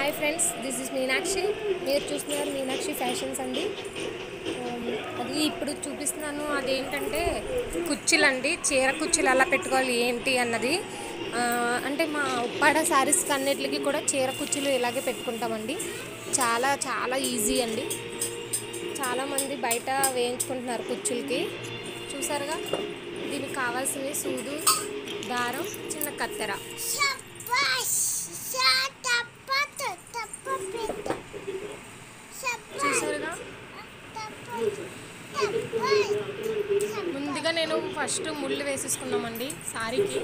Hi friends this is Meenakshi మీరు చూస్తున్నారు Meenakshi fashions అండి Um, అది ఇప్పుడు చూపిస్తున్నాను అదేంటంటే కుర్చీలండి చీర కుర్చీలు ఎలా పెట్టుకోవాలి ఏంటి అన్నది ఆ, అంటే మా ఉప్పాడ శారీస్కి అన్నిటికి కూడా చీర కుర్చీలు ఇలాగే పెట్టుకుంటామండి చాలా చాలా ఈజీ అండి చాలామంది బయట వేయించుకుంటున్నారు కుర్చీలకి చూసారుగా దీనికి కావాల్సినవి సూదు దారం చిన్న కత్తెర Shabash! Shatapat! Tapapit! Shabash! చూసారుగా Tapat! ముందుగా నేను ఫస్ట్ ముళ్ళు వేసేసుకున్నామండి సారీకి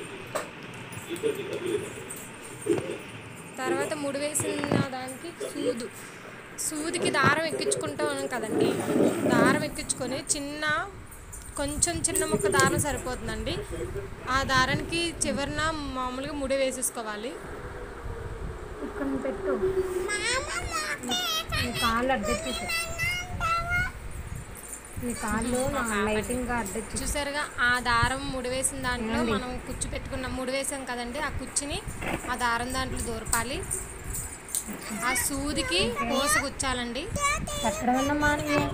తర్వాత ముడి వేసిన దానికి సూదు సూదికి దారం ఎక్కించుకుంటాం కదండి దారం ఎక్కించుకొని చిన్న కొంచెం చిన్న ముక్క దారం సరిపోతుందండి ఆ దారానికి చివరిన మామూలుగా ముడి వేసేసుకోవాలి ఇక్కడ పెట్టు నీ కాళ్ళు అడ్డెట్టేసి నీ కాళ్ళు లైటింగ్ అడ్డెచ్చి చూసారుగా ఆ దారం ముడివేసిన దాంట్లో మనం కుచ్చు పెట్టుకున్న ముడివేసాం కదండి ఆ కుచ్చిని ఆ దారం దాంట్లో దూరపాలి ఆ సూదికి పోస గుచ్చాలండి ఎక్కడ ఉన్నామా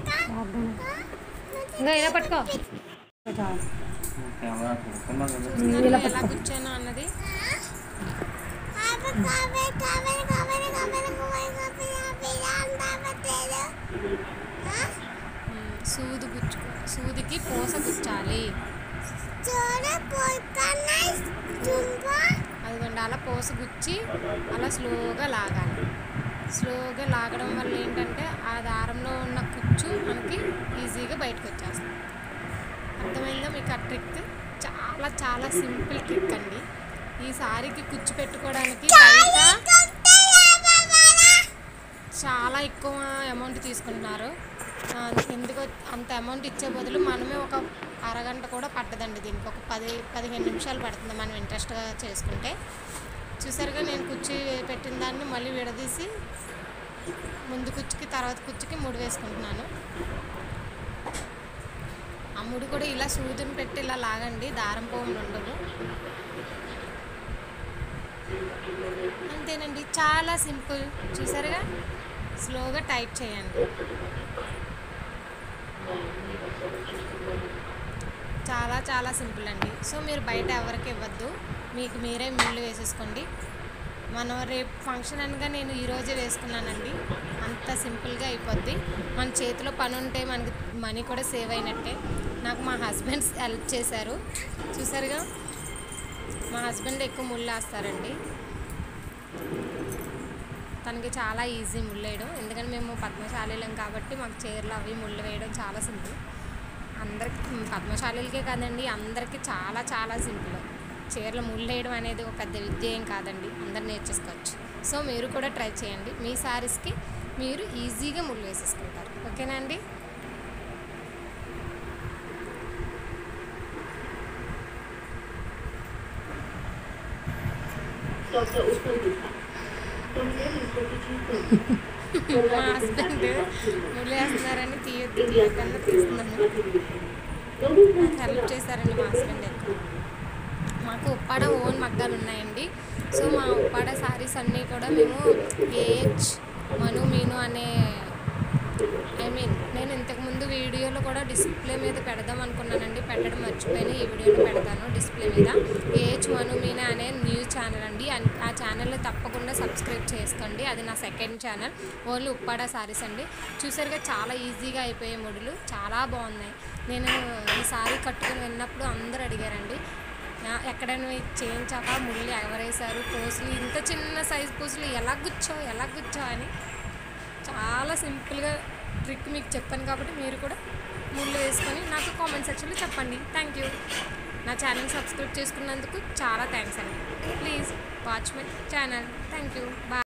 ఇంకా ఇలా పట్టుకో కెమెరా చూస్తున్నా కదా చూస్తున్నారు ఎలా గుచ్చాను అన్నది ఉమ్, సూది గుచ్చుకో సూదికి పోస గుచ్చాలి అదిగోండి అలా పోస గుచ్చి అలా స్లోగా లాగాలి స్లోగా లాగడం వల్ల ఏంటంటే ఆ దారంలో ఉన్న కుచ్చు మనకి ఈజీగా బయటకు వచ్చేస్తుంది అర్థమైందా మీకు ఆ ట్రిక్ చాలా చాలా సింపుల్ ట్రిక్ అండి ఈ సారీకి కుచ్చు పెట్టుకోవడానికి బయట చాలా ఎక్కువ అమౌంట్ తీసుకుంటున్నారు ఆ, ఎందుకు అంత అమౌంట్ ఇచ్చే బదులు మనమే ఒక అరగంట కూడా పట్టదండి దీనికి ఒక పది పదిహేను నిమిషాలు పడుతుంది మనం ఇంట్రెస్ట్గా చేసుకుంటే చూసారుగా నేను కుర్చీ పెట్టిన దాన్ని మళ్ళీ విడదీసి ముందు కుర్చీకి తర్వాత కుర్చీకి ముడి వేసుకుంటున్నాను ఆ ముడి కూడా ఇలా సూదిని పెట్టి ఇలా లాగండి దారం పోములు ఉండవు అంతేనండి చాలా సింపుల్ చూసారుగా స్లోగా టైప్ చేయండి చాలా చాలా సింపుల్ అండి సో మీరు బయట ఎవరికి ఇవ్వద్దు మీకు మీరే మిల్లు వేసేసుకోండి మనం రేపు ఫంక్షన్ అనగా నేను ఈరోజే వేసుకున్నానండి అంత సింపుల్గా అయిపోద్ది మన చేతిలో పని ఉంటే మనకి మనీ కూడా సేవ్ అయినట్టే నాకు మా హస్బెండ్ హెల్ప్ చేశారు చూసారుగా మా హస్బెండ్ ఎక్కువ ముళ్ళు వేస్తారండి తనకి చాలా ఈజీ ముళ్ళు వేయడం ఎందుకంటే మేము పద్మశాలీలం కాబట్టి మాకు చీరలు అవి ముళ్ళు వేయడం చాలా సింపుల్ అందరికి పద్మశాలీలకే కాదండి అందరికీ చాలా చాలా సింపుల్ చీరలు ముళ్ళు వేయడం అనేది ఒక పెద్ద విద్య ఏం కాదండి అందరు నేర్చేసుకోవచ్చు సో మీరు కూడా ట్రై చేయండి మీ శారీస్కి మీరు ఈజీగా ముళ్ళు వేసేసుకుంటారు ఓకేనా అండి మా హస్బెండ్ ముళ్ళు వేస్తున్నారని తీయొద్దు తీయొద్దన్న తీస్తున్నాను నాకు హెల్ప్ చేశారండి మా హస్బెండ్ ఎక్కువ మాకు ఉప్పాడ ఓన్ మగ్గాలు ఉన్నాయండి సో మా ఉప్పాడ శారీస్ అన్నీ కూడా మేము ఏహెచ్ మను మీను అనే ఐ మీన్ నేను ఇంతకుముందు వీడియోలో కూడా డిస్ప్లే మీద పెడదాం అనుకున్నానండి పెట్టడం మర్చిపోయిన ఈ వీడియోలో పెడతాను డిస్ప్లే మీద ఏహెచ్ మను మీనా అనే న్యూస్ ఛానల్ అండి అన్- ఆ ఛానల్లో తప్పకుండా సబ్స్క్రైబ్ చేసుకోండి అది నా second channel only Uppada saris అండి చూసారుగా చాలా ఈజీగా అయిపోయే ముడులు చాలా బాగున్నాయి నేను ఈ సారీ కట్టుకుని వెళ్ళినప్పుడు అందరూ అడిగారండి "ఆ, ఎక్కడైనా మీకు చేయించాక ముళ్ళు ఎవరేసారు పూసలు ఇంత చిన్న సైజ్ పూసలు ఎలా గుచ్చావు ఎలా గుచ్చావు అని చాలా సింపుల్గా ట్రిక్ మీకు చెప్పాను కాబట్టి మీరు కూడా ముళ్ళు వేసుకొని నాకు కామెంట్ సెక్షన్లో చెప్పండి థ్యాంక్ యూ నా ఛానల్ సబ్స్క్రైబ్ చేసుకున్నందుకు చాలా థ్యాంక్స్ అండి please watch my channel thank you bye